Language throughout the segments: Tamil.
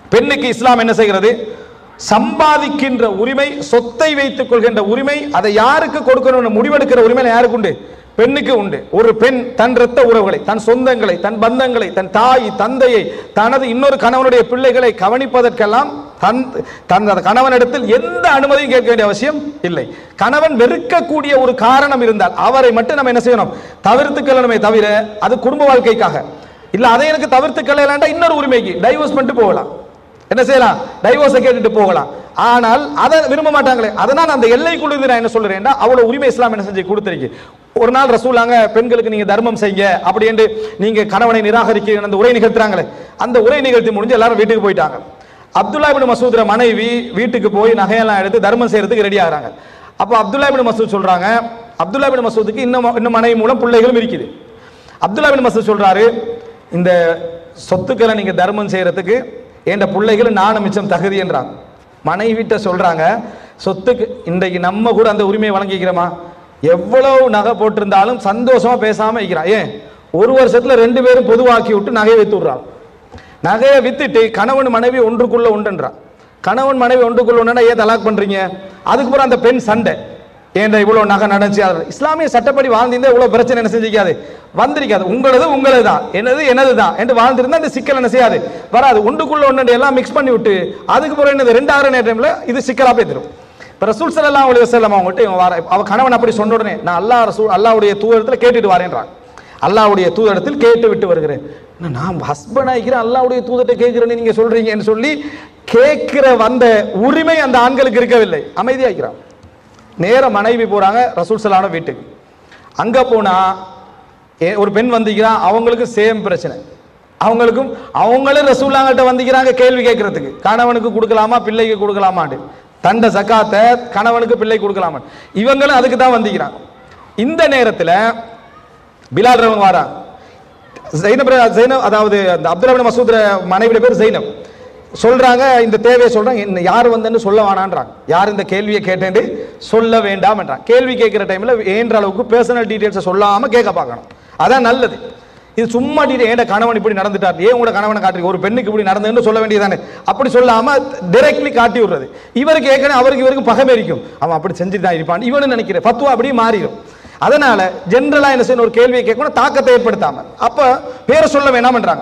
பெண்ணுக்கு இஸ்லாம் என்ன செய்கிறது சம்பாதிக்கின்ற உரிமை சொத்தை வைத்துக் கொள்கின்ற உரிமை அதை யாருக்கு கொடுக்கணும்னு முடிவெடுக்கிற உரிமை யாருக்கு உண்டு பெண்ணுக்கு உண்டு ஒரு பெண் தன் இரத்த உறவுகளை தன் சொந்தங்களை தன் பந்தங்களை தன் தாய் தந்தையை தனது இன்னொரு கணவனுடைய பிள்ளைகளை கவனிப்பதற்கெல்லாம் தன் தன் அந்த கணவனிடத்தில் எந்த அனுமதியும் கேட்க வேண்டிய அவசியம் இல்லை கணவன் வெறுக்கக்கூடிய ஒரு காரணம் இருந்தால் அவரை மட்டும் நம்ம என்ன செய்யணும் தவிர்த்து கொள்ளணுமே தவிர அது குடும்ப வாழ்க்கைக்காக இல்ல அதை எனக்கு தவிர்த்து கொள்ளலாண்டா இன்னொரு உரிமைக்கு டைவர்ஸ் பண்ணிட்டு போகலாம் என்ன செய்யலாம் டைவோர்ஸை கேட்டுட்டு போகலாம் ஆனால் அதை விரும்ப மாட்டாங்களே அதனால் அந்த எல்லைக்குள்ள இருந்து நான் என்ன சொல்றேன்னா அவ்வளவு உரிமை இஸ்லாம் என்ன செஞ்சு கொடுத்துருக்கு ஒரு நாள் ரசூலாங்க பெண்களுக்கு நீங்க தர்மம் செய்யுங்க அப்படி என்று நீங்க கணவனை நிராகரிக்க அந்த உரை நிகழ்த்துறாங்களே அந்த உரை நிகழ்த்தி முடிஞ்சு எல்லாரும் வீட்டுக்கு போயிட்டாங்க அப்துல்லா இபின் மசூத்ர மனைவி வீட்டுக்கு போய் நகையெல்லாம் எடுத்து தர்மம் செய்யறதுக்கு ரெடி ஆகுறாங்க அப்போ அப்துல்லா இபின் மசூத் சொல்றாங்க அப்துல்லா இபின் மசூதுக்கு இன்னும் இன்னும் மனைவி மூலம் பிள்ளைகளும் இருக்குது அப்துல்லா பின் மசூத் சொல்றாரு இந்த சொத்துக்களை நீங்க தர்மம் செய்யறதுக்கு என்ற பிள்ளைகள் நானும் மிச்சம் தகுதி என்றாங்க மனைவிட்ட சொல்றாங்க சொத்துக்கு இன்றைக்கு நம்ம கூட அந்த உரிமையை வழங்கிக்கிறோமா எவ்வளவு நகை போட்டிருந்தாலும் சந்தோஷமா பேசாம இருக்கிறான் ஏன் ஒரு வருஷத்துல ரெண்டு பேரும் பொதுவாக்கி விட்டு நகையை வித்து விடுறாங்க நகையை வித்துட்டு கணவன் மனைவி ஒன்றுக்குள்ள உண்டுன்றான் கணவன் மனைவி ஒன்றுக்குள்ள ஒன்றுனா ஏன் தலாக் பண்றீங்க அதுக்கப்புறம் அந்த பெண் சண்டை ஏன்டா இவ்வளவு நகை நடந்துச்சு அது இஸ்லாமிய சட்டப்படி வாழ்ந்திருந்தா இவ்வளவு பிரச்சனை என்ன செஞ்சிக்காது வந்திருக்காது உங்களது உங்களது தான் எனது எனது தான் என்று வாழ்ந்திருந்தா இந்த சிக்கல் என்ன செய்யாது வராது ஒன்றுக்குள்ள ஒன்று எல்லாம் மிக்ஸ் பண்ணி விட்டு அதுக்கப்புறம் என்னது ரெண்டாயிரம் நேரம்ல இது சிக்கலா போயிடும் இப்ப ரசூல் ஸல்லல்லாஹு அலைஹி வஸல்லம் அவங்கள்ட்ட இவன் வர அவ கணவன் அப்படி சொன்ன உடனே நான் அல்லாஹ் ரசூல் அல்லாஹ்வுடைய தூதரத்துல கேட்டுட்டு வரேன்றான் அல்லாஹ்வுடைய தூதரத்தில் கேட்டு விட்டு வருகிறேன் என்ன, நான் ஹஸ்பண்ட் ஆகிக்கிறேன் அல்லாஹ்வுடைய தூதர்கிட்ட கேட்கிறேன்னு நீங்க சொல்றீங்கன்னு சொல்லி கேட்கிற வந்த உரிமை அந்த ஆண்களுக்கு இருக்கவில்லை அமைதியாகிறான் நேர மனைவி போறாங்க ரசூல் சலான வீட்டுக்கு அங்க போனா ஏ- ஒரு பெண் வந்திக்கிறான் அவங்களுக்கு சேம் பிரச்சனை அவங்களுக்கும் அவங்களும் ரசூல்லாங்கிட்ட வந்திக்கிறாங்க கேள்வி கேட்கறதுக்கு கணவனுக்கு கொடுக்கலாமா பிள்ளைக்கு கொடுக்கலாமான்னு தண்ட சக்காத்தை கணவனுக்கு பிள்ளை கொடுக்கலாமா இவங்களும் அதுக்கு தான் வந்திக்கிறாங்க இந்த நேரத்துல பிலால் ரவங்க வாராங்க ஜைனப் ஜைனப் அதாவது அந்த அப்துல்லா பின் மசூத் மனைவியோட பேர் ஜைனப் சொல்றாங்க இந்த தேவையை சொல்றாங்க என்ன யார் வந்தேன்னு சொல்ல வேணான்றாங்க யார் இந்த கேள்வியை கேட்டேன்னு சொல்ல வேண்டாம் என்றாங்க கேள்வி கேட்கிற டைம்ல ஏன்ற அளவுக்கு பர்சனல் டீடைல்ஸை சொல்லாம கேட்க பார்க்கணும் அதான் நல்லது இது சும்மா டீடைல் ஏன் கணவன் இப்படி நடந்துட்டார் ஏன் உங்களோட கணவனை காட்டுறீங்க ஒரு பெண்ணுக்கு இப்படி நடந்ததுன்னு சொல்ல வேண்டியதானே அப்படி சொல்லாம டைரக்ட்லி காட்டி விடுறது இவருக்கு ஏற்கனவே அவருக்கு இவருக்கு பகை இருக்கும் அவன் அப்படி செஞ்சுட்டு தான் இருப்பான் இவனு நினைக்கிறேன் ஃபத்துவா அப்படியே மாறிடும் அதனால ஜென்ரலா என்ன செய்யணும் ஒரு கேள்வியை கேட்கணும் தாக்கத்தை ஏற்படுத்தாம அப்ப பேரை சொல்ல வேணாம்ன்றாங்க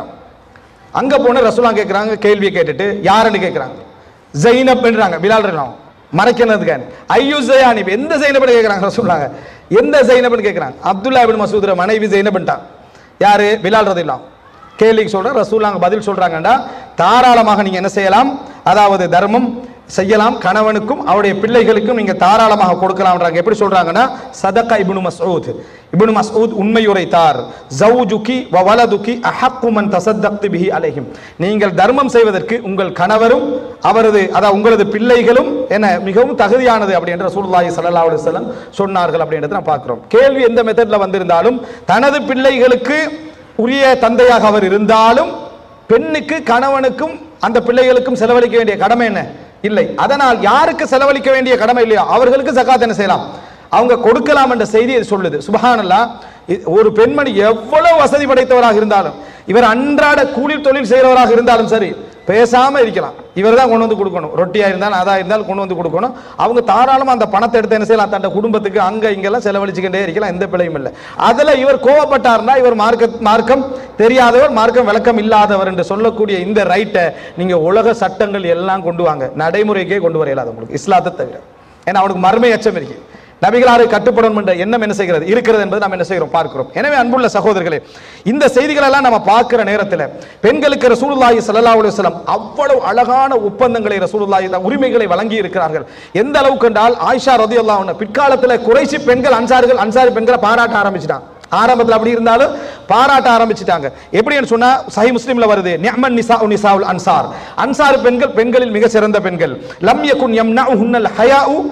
அங்க போன ரசூலா கேட்கறாங்க கேள்வியை கேட்டுட்டு யாருன்னு கேட்கறாங்க ஜைனப்ன்றாங்க பிலால் ரலாம் மறைக்கிறதுக்கான ஐயோ ஜயானி எந்த ஜைனப்னு கேட்கறாங்க ரசூலாங்க எந்த ஜைனப்னு கேட்கறாங்க அப்துல்லா இப்னு மசூத்ர மனைவி ஜைனப்ன்ட்டான் யாரு பிலால் ரதில்லாம் கேள்விக்கு சொல்ற ரசூலாங்க பதில் சொல்றாங்கடா தாராளமாக நீங்க என்ன செய்யலாம் அதாவது தர்மம் செய்யலாம் கணவனுக்கும் அவருடைய பிள்ளைகளுக்கும் நீங்க தாராளமாக கொடுக்கலாம்ன்றாங்க எப்படி சொல்றாங்கன்னா சதகா இப்னு மஸ்ஊத் இப்னு மஸ்ஊத் உண்மை உரைத்தார் ஜௌஜுகி வ வலதுகி அஹக்கு மன் தசத்தக்தி பிஹி அலைஹிம் நீங்கள் தர்மம் செய்வதற்கு உங்கள் கணவரும் அவரது அதாவது உங்களது பிள்ளைகளும் என்ன மிகவும் தகுதியானது அப்படி என்று ரசூலுல்லாஹி ஸல்லல்லாஹு அலைஹி வஸல்லம் சொன்னார்கள் அப்படின்றத நான் பார்க்கிறோம் கேள்வி எந்த மெத்தட்ல வந்திருந்தாலும் தனது பிள்ளைகளுக்கு உரிய தந்தையாக அவர் இருந்தாலும் பெண்ணுக்கு கணவனுக்கும் அந்த பிள்ளைகளுக்கும் செலவழிக்க வேண்டிய கடமை என்ன இல்லை அதனால் யாருக்கு செலவழிக்க வேண்டிய கடமை இல்லையோ அவர்களுக்கு ஜகாத் என்ன செய்யலாம் அவங்க கொடுக்கலாம் என்ற செய்தி இது சொல்லுது சுபஹானல்லா இ- ஒரு பெண்மணி எவ்வளவு வசதி படைத்தவராக இருந்தாலும் இவர் அன்றாட கூலி தொழில் செய்கிறவராக இருந்தாலும் சரி பேசாம இருக்கலாம் இவர் தான் கொண்டு வந்து கொடுக்கணும் ரொட்டியா இருந்தாலும் அதா இருந்தாலும் கொண்டு வந்து கொடுக்கணும் அவங்க தாராளமா அந்த பணத்தை எடுத்து என்ன செய்யலாம் தன் குடும்பத்துக்கு அங்க இங்கெல்லாம் செலவழிச்சுக்கிட்டே இருக்கலாம் எந்த பிழையும் இல்லை அதுல இவர் கோவப்பட்டார்னா இவர் மார்க்க மார்க்கம் தெரியாதவர் மார்க்கம் விளக்கம் இல்லாதவர் என்று சொல்லக்கூடிய இந்த ரைட்டை நீங்க உலக சட்டங்கள் எல்லாம் கொண்டு வாங்க நடைமுறைக்கே கொண்டு வர இயலாது உங்களுக்கு இஸ்லாத்தை தவிர ஏன்னா அவனுக்கு மர்மை அச்சம் இருக்கு நபிகளாரை கட்டுப்படணும் என்ற எண்ணம் என்ன செய்கிறது இருக்கிறது என்பது நாம் என்ன செய்கிறோம் பார்க்கிறோம் எனவே அன்புள்ள சகோதரர்களே இந்த செய்திகள் எல்லாம் நம்ம பார்க்கிற நேரத்தில் பெண்களுக்கு ரசூலுல்லாஹி ஸல்லல்லாஹு அலைஹி வஸல்லம் அவ்வளவு அழகான ஒப்பந்தங்களை ரசூலுல்லாஹி தான் உரிமைகளை வழங்கி இருக்கிறார்கள் எந்த அளவுக்கு என்றால் ஆயிஷா ரதியல்லாஹு அன்ஹா பிற்காலத்தில் குறைசி பெண்கள் அன்சார்கள் அன்சாரி பெண்களை பாராட்ட ஆரம்பிச்சிட்டாங்க ஆரம்பத்தில் அப்படி இருந்தாலும் பாராட்ட ஆரம்பிச்சிட்டாங்க எப்படின்னு சொன்னா சஹி முஸ்லிம்ல வருது நிஅமன் நிசா நிசாவுல் அன்சார் அன்சார் பெண்கள் பெண்களில் மிக சிறந்த பெண்கள் லம் யகுன் யம்னஉஹுன்னல் ஹயாஉ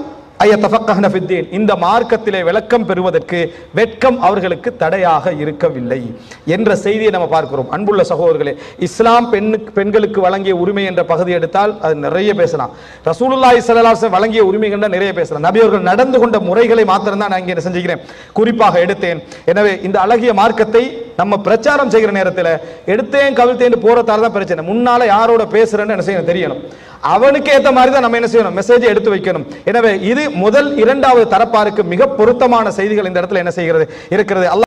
ஐயத்தஃபக்கஹ்ன ஃபித்தீன் இந்த மார்க்கத்திலே விளக்கம் பெறுவதற்கு வெட்கம் அவர்களுக்கு தடையாக இருக்கவில்லை என்ற செய்தியை நம்ம பார்க்கிறோம் அன்புள்ள சகோதரர்களே இஸ்லாம் பெண்ணுக்கு பெண்களுக்கு வழங்கிய உரிமை என்ற பகுதி எடுத்தால் அது நிறைய பேசலாம் ரசூலுல்லாஹி ஸல்லல்லாஹு அலைஹி வஸல்லம் வழங்கிய உரிமைகள் நிறைய பேசலாம் நபி அவர்கள் நடந்து கொண்ட முறைகளை மாத்திரம் தான் நான் இங்கே என்ன செஞ்சுக்கிறேன் குறிப்பாக எடுத்தேன் எனவே இந்த அழகிய மார்க்கத்தை நம்ம பிரச்சாரம் செய்கிற நேரத்தில் எடுத்தேன் கவிழ்த்தேன் போறதால தான் பிரச்சனை முன்னால யாரோட பேசுறேன்னு என்ன செய்யணும் தெரியணும் அவனுக்கு ஏத்த மாதிரி தான் நம்ம என்ன செய்யணும் மெசேஜை எடுத்து வைக்கணும் எனவே இது முதல் இரண்டாவது தரப்பாருக்கு மிக பொருத்தமான செய்திகள் இந்த இடத்துல என்ன செய்கிறது இருக்கிறது அல்லாஹ்